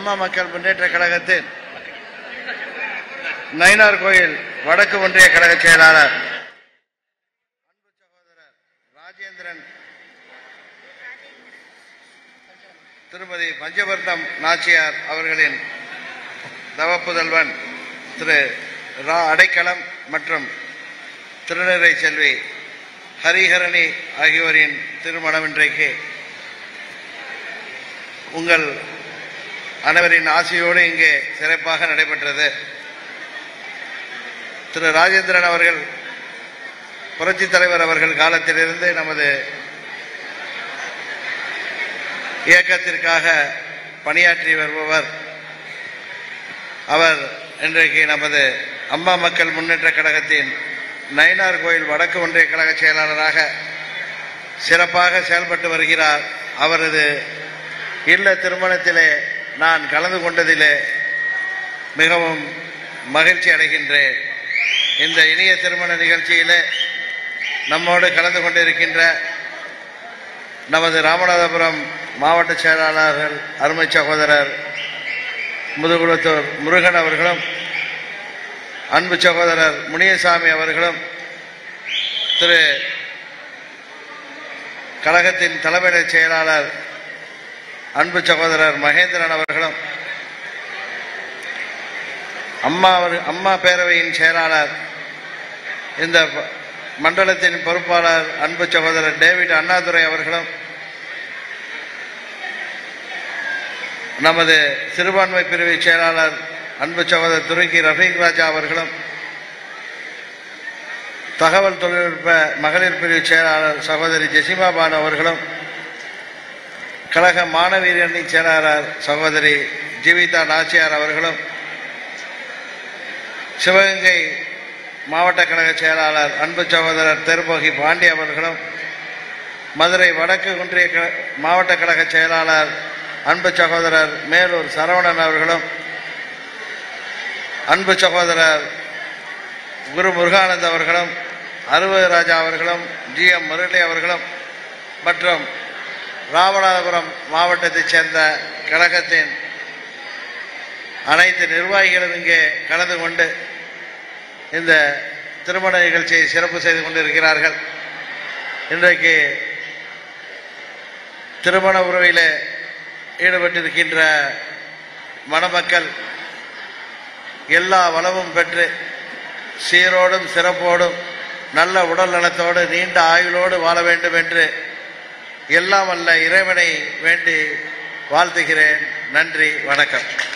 அம்மா மக்கள் முன்னேற்ற கழகத்தின் நயினார் கோயில் வடக்கு ஒன்றிய கழக செயலாளர் அன்பு சகோதரர் ராஜேந்திரன் திருமதி பஞ்சவர்ணம் நாச்சியார் அவர்களின் தவப்புதல்வன் திரு ரா அடைக்கலம் மற்றும் திருநறை செல்வி ஹரிஹரணி ஆகியோரின் திருமணம் இன்றைக்கு உங்கள் அனைவரின் ஆசையோடு இங்கே சிறப்பாக நடைபெற்றது திரு ராஜேந்திரன் அவர்கள் புரட்சித் தலைவர் அவர்கள் காலத்திலிருந்து நமது இயக்கத்திற்காக பணியாற்றி வருபவர் அவர் இன்றைக்கு நமது அம்மா மக்கள் முன்னேற்ற கழகத்தின் நயினார் கோயில் வடக்கு ஒன்றிய கழக செயலாளராக சிறப்பாக செயல்பட்டு வருகிறார் அவரது இல்ல திருமணத்திலே நான் கலந்து கொண்டதிலே மிகவும் மகிழ்ச்சி அடைகின்றேன் இந்த இனிய திருமண நிகழ்ச்சியிலே நம்மோடு கலந்து கொண்டிருக்கின்ற நமது ராமநாதபுரம் மாவட்ட செயலாளர்கள் அருமை சகோதரர் முதுகுளத்தூர் முருகன் அவர்களும் அன்பு சகோதரர் முனியசாமி அவர்களும் திரு கழகத்தின் தலைமை செயலாளர் அன்பு சகோதரர் மகேந்திரன் அவர்களும் அம்மா அவர்- அம்மா பேரவையின் செயலாளர் இந்த ப- மண்டலத்தின் பொறுப்பாளர் அன்பு சகோதரர் டேவிட் அண்ணாதுரை அவர்களும் நமது சிறுபான்மை பிரிவு செயலாளர் அன்பு சகோதரர் துருக்கி ரஃபீக் ராஜா அவர்களும் தகவல் தொழில்நுட்ப மகளிர் பிரிவு செயலாளர் சகோதரி ஜெசிமா பானு அவர்களும் கழக மாணவியர் அணி செயலாளர் சகோதரி ஜீவிதா நாச்சியார் அவர்களும் சிவகங்கை மாவட்ட கழக செயலாளர் அன்பு சகோதரர் தெருபோகி பாண்டி அவர்களும் மதுரை வடக்கு ஒன்றிய க- மாவட்ட கழக செயலாளர் அன்பு சகோதரர் மேலூர் சரவணன் அவர்களும் அன்பு சகோதரர் குரு முருகானந்த் அவர்களும் அருவ ராஜா அவர்களும் ஜி எம் முரளி அவர்களும் மற்றும் ராமநாதபுரம் மாவட்டத்தைச் சேர்ந்த கழகத்தின் அனைத்து நிர்வாகிகளும் இங்கே கலந்து கொண்டு இந்த திருமண நிகழ்ச்சியை சிறப்பு செய்து கொண்டிருக்கிறார்கள் இன்றைக்கு திருமண உறவிலே ஈடுபட்டிருக்கின்ற மணமக்கள் எல்லா வளமும் பெற்று சீரோடும் சிறப்போடும் நல்ல உடல் நலத்தோடு நீண்ட ஆயுளோடு வாழ வேண்டும் என்று எல்லாம் வல்ல இறைவனை வேண்டி வாழ்த்துகிறேன் நன்றி வணக்கம்